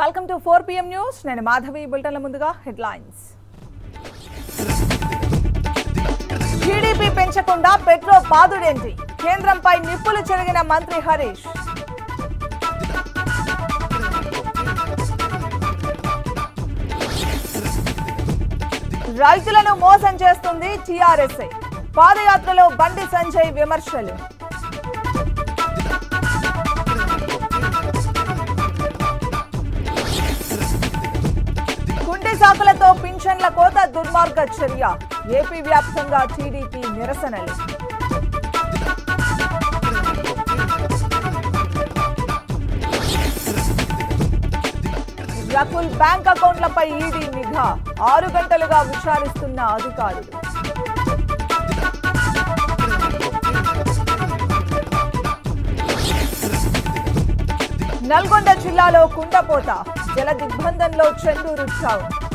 welcome to four PM news నేను మాధవి బులెటిన్ల ముందుగా హెడ్లైన్స్ టీడీపీ పెంచకుండా పెట్రో పాదుడేంటి కేంద్రంపై నిప్పులు చెరిగిన మంత్రి హరీష్ రైతులను మోసం చేస్తుంది టీఆర్ఎస్ఐ పాదయాత్రలో బండి సంజయ్ విమర్శలు కుంటి సాకులతో పింఛన్ల కోత దుర్మార్గ చర్య ఏపీ వ్యాప్తంగా టీడీపీ నిరసనలు రకుల్ బ్యాంక్ అకౌంట్లపై ఈడీ నిఘా ఆరు గంటలుగా విచారిస్తున్న అధికారులు నల్గొండ జిల్లాలో కుండపోత జల దిగ్బంధంలో చెందూరు టౌన్